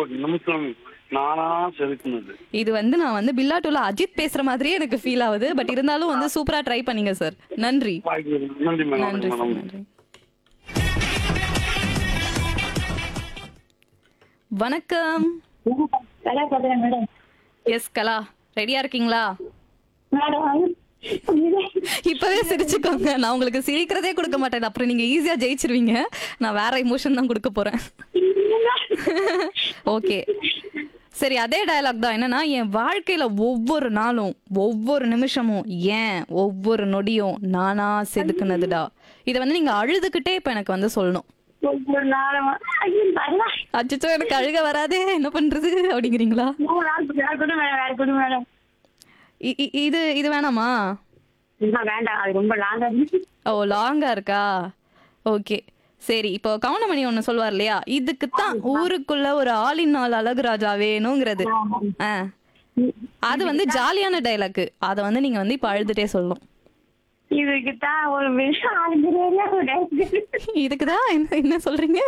ஒவ்வொரு நிமிஷம் நானா செதுக்குனது இது வந்து நான் வந்து பில்லாட்டோல அஜித் பேசுற மாதிரியே எனக்கு ஃபீல் ஆகுது பட் இருந்தாலும் வந்து சூப்பரா ட்ரை பண்ணீங்க சார் நன்றி வாய்ப்பு நன்றி மேடம் நன்றி சார் மேடம் நன்றி வணக்கம் கலா பாக்குறேன் மேடம் எஸ் கலா ரெடியா இருக்கீங்களா மேடம் இப்பவே சிரிச்சுக்கோங்க நான் உங்களுக்கு சிரிக்கிறதே கொடுக்க மாட்டேன் அப்புறம் நீங்க ஈஸியா ஜெயிச்சிருவீங்க நான் வேற இமோஷன் தான் கொடுக்க போறேன் ஓகே சரி அதே டயலாக் தான் என்னன்னா என் வாழ்க்கையில ஒவ்வொரு நாளும் ஒவ்வொரு நிமிஷமும் ஏன் ஒவ்வொரு நொடியும் நானா செதுக்குனதுடா இதை வந்து நீங்க அழுதுகிட்டே இப்ப எனக்கு வந்து சொல்லணும் ஒவ்வொரு நாளும் ஐயோ வரல அச்சோ எனக்கு அழுக வராதே என்ன பண்றது அப்படிங்கிறீங்களா மூணு நாள் வேற கொடு மேடம் வேற கொடு மேடம் இ- இ- இது இது வேணாமா இன்னும் வேண்டாம் அது ரொம்ப லாங்கா இருந்துச்சு ஓ லாங்கா இருக்கா ஓகே சரி இப்போ கவுண்டமணி ஒண்ணு சொல்வார் இல்லையா இதுக்கு தான் ஊருக்குள்ள ஒரு ஆளின் நாள் அழகு ராஜா வேணுங்கிறது ஆ அது வந்து ஜாலியான டைலாக் அத வந்து நீங்க வந்து இப்ப அழுதுட்டே சொல்லணும் இதுக்கு தான் ஒரு விஷயம் ஆரஞ்சு இதுக்கு தான் என்ன என்ன சொல்றீங்க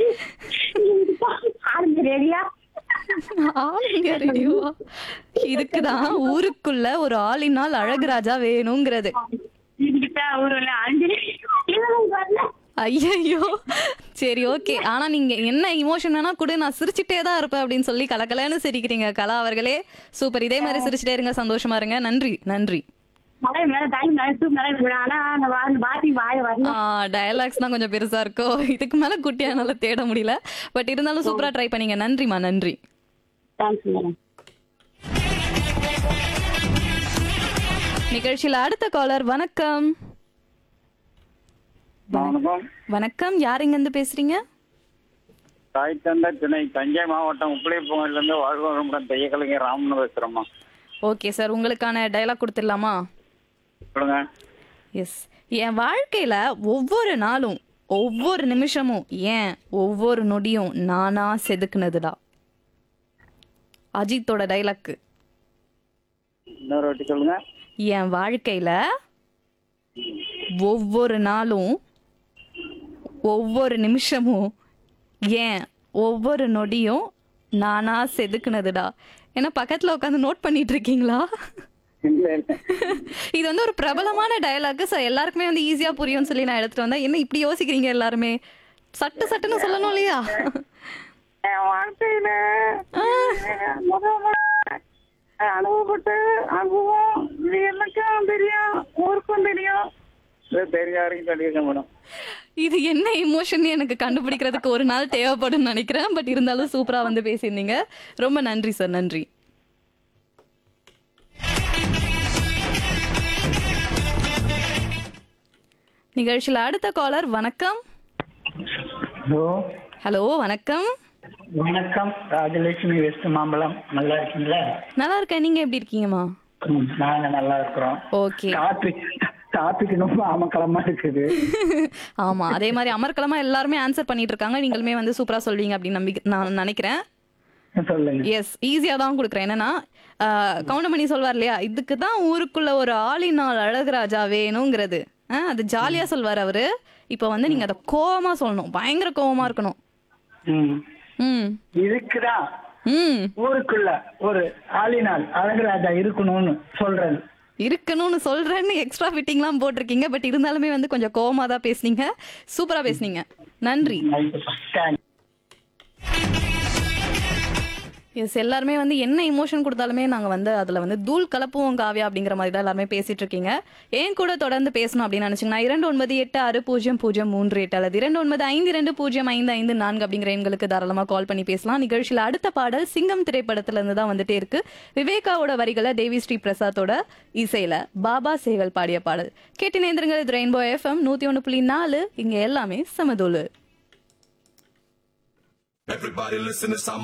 ஆரஞ்சு ரெடியா ஆளுங்க ரேடியோவா இதுக்கு தான் ஊருக்குள்ள ஒரு ஆளின் நாள் அழகு ராஜா வேணுங்கிறது இதுக்கு தான் ஒரு ஆரஞ்சு வரல ஐயையோ சரி ஓகே ஆனா நீங்க என்ன இமோஷன் வேணா கூட நான் சிரிச்சுட்டே தான் இருப்பேன் அப்படின்னு சொல்லி கலக்கலன்னு சிரிக்கிறீங்க கலா அவர்களே சூப்பர் இதே மாதிரி சிரிச்சுட்டே இருங்க சந்தோஷமா இருங்க நன்றி நன்றி மழை மேல டைம் நினைச்சு மேல இருக்கு ஆனா அந்த வா- பாத்தி வாய வரல டயலாக்ஸ் தான் கொஞ்சம் பெருசா இருக்கோ இதுக்கு மேல குட்டியா என்னால தேட முடியல பட் இருந்தாலும் சூப்பரா ட்ரை பண்ணீங்க நன்றிமா நன்றி தேங்க்ஸ் மேடம் நிகழ்ச்சியில அடுத்த காலர் வணக்கம் வணக்கம் வணக்கம் யார் இங்க இருந்து பேசுறீங்க தாய் தந்த துணை தஞ்சை மாவட்டம் உப்பிளைப்பூங்கில இருந்து வாழ்வரமுடன் தைய கலைஞர் ராமன் பேசுறேம்மா ஓகே சார் உங்களுக்கான டயலாக் கொடுத்துடலாமா சொல்லுங்க எஸ் என் வாழ்க்கையில ஒவ்வொரு நாளும் ஒவ்வொரு நிமிஷமும் ஏன் ஒவ்வொரு நொடியும் நானா செதுக்குனதுடா அஜித்தோட டைலாக்கு இன்னொரு வாட்டி சொல்லுங்க என் வாழ்க்கையில ஒவ்வொரு நாளும் ஒவ்வொரு நிமிஷமும் ஏன் ஒவ்வொரு நொடியும் நானா செதுக்குனதுடா ஏன்னா பக்கத்துல உட்காந்து நோட் பண்ணிட்டு இருக்கீங்களா இல்ல இல்ல இது வந்து ஒரு பிரபலமான டயலாக் ஸோ எல்லாருக்குமே வந்து ஈஸியா புரியும்னு சொல்லி நான் எடுத்துட்டு வந்தேன் என்ன இப்படி யோசிக்கிறீங்க எல்லாருமே சட்டு சட்டுன்னு சொல்லணும் இல்லையா என் வாழ்க்கையில முதல் முறை அனுபவப்பட்டு அனுபவம் இது எனக்கும் தெரியும் ஊருக்கும் தெரியும் இது தெரிஞ்ச வரைக்கும் சொல்லியிருக்கேன் மேடம் இது என்ன இமோஷன் எனக்கு கண்டுபிடிக்கிறதுக்கு ஒரு நாள் தேவைப்படும் நினைக்கிறேன் பட் இருந்தாலும் சூப்பரா வந்து பேசியிருந்தீங்க ரொம்ப நன்றி சார் நன்றி நிகழ்ச்சியில் அடுத்த காலர் வணக்கம் ஹலோ ஹலோ வணக்கம் வணக்கம் ராஜலட்சுமி வெஸ்ட் மாம்பலம் நல்லா இருக்கீங்களா நல்லா இருக்கேன் நீங்க எப்படி இருக்கீங்கம்மா ம், நாங்க நல்லா இருக்கிறோம் ஓகே டாபிக் டாபிக் ரொம்ப அமக்கலமா இருக்குது ஆமா அதே மாதிரி அமர்க்கலமா எல்லாருமே ஆன்சர் பண்ணிட்டு இருக்காங்க நீங்களுமே வந்து சூப்பரா சொல்வீங்க அப்படின்னு நம்பி நான் நினைக்கிறேன் சொல்லுங்க எஸ் ஈஸியா தான் கொடுக்குறேன் என்னன்னா ஆஹ், கவுண்டமணி சொல்வார் இல்லையா இதுக்கு தான் ஊருக்குள்ள ஒரு ஆளினால் அழகுராஜா வேணுங்கிறது ஆஹ், அது ஜாலியா சொல்வார் அவரு இப்போ வந்து நீங்க அதை கோவமா சொல்லணும் பயங்கர கோவமா இருக்கணும் ம். ம் இதுக்குதான் ம் ஊருக்குள்ள ஒரு ஆளினால் அழகுராஜா இருக்கணும்னு சொல்றது இருக்கணும்னு சொல்றேன்னு எக்ஸ்ட்ரா ஃபிட்டிங்லாம் போட்டிருக்கீங்க பட் இருந்தாலுமே வந்து கொஞ்சம் கோவமா தான் பேசுனீங்க சூப்பரா பேசுனீங்க நன்றி தேங்க்ஸ் எஸ் எல்லாருமே வந்து என்ன இமோஷன் கொடுத்தாலுமே நாங்கள் வந்து அதில் வந்து தூள் கலப்புவோம் காவியா அப்படிங்கிற மாதிரி தான் எல்லாருமே பேசிட்டு இருக்கீங்க ஏன் கூட தொடர்ந்து பேசணும் அப்படின்னு நினச்சிங்கன்னா இரண்டு ஒன்பது எட்டு ஆறு பூஜ்ஜியம் பூஜ்ஜியம் மூன்று எட்டு அல்லது இரண்டு ஒன்பது ஐந்து இரண்டு பூஜ்ஜியம் ஐந்து ஐந்து நான்கு அப்படிங்கிற எண்களுக்கு தாராளமாக கால் பண்ணி பேசலாம் நிகழ்ச்சியில் அடுத்த பாடல் சிங்கம் திரைப்படத்துல இருந்து தான் வந்துட்டே இருக்கு விவேகாவோட வரிகளை தேவி ஸ்ரீ பிரசாத்தோட இசையில பாபா சேகல் பாடிய பாடல் கேட்டினேந்திரங்கள் இது ரெயின்போ எஃப்எம் நூத்தி ஒன்று புள்ளி நாலு இங்க எல்லாமே சமதோலு Everybody listen to some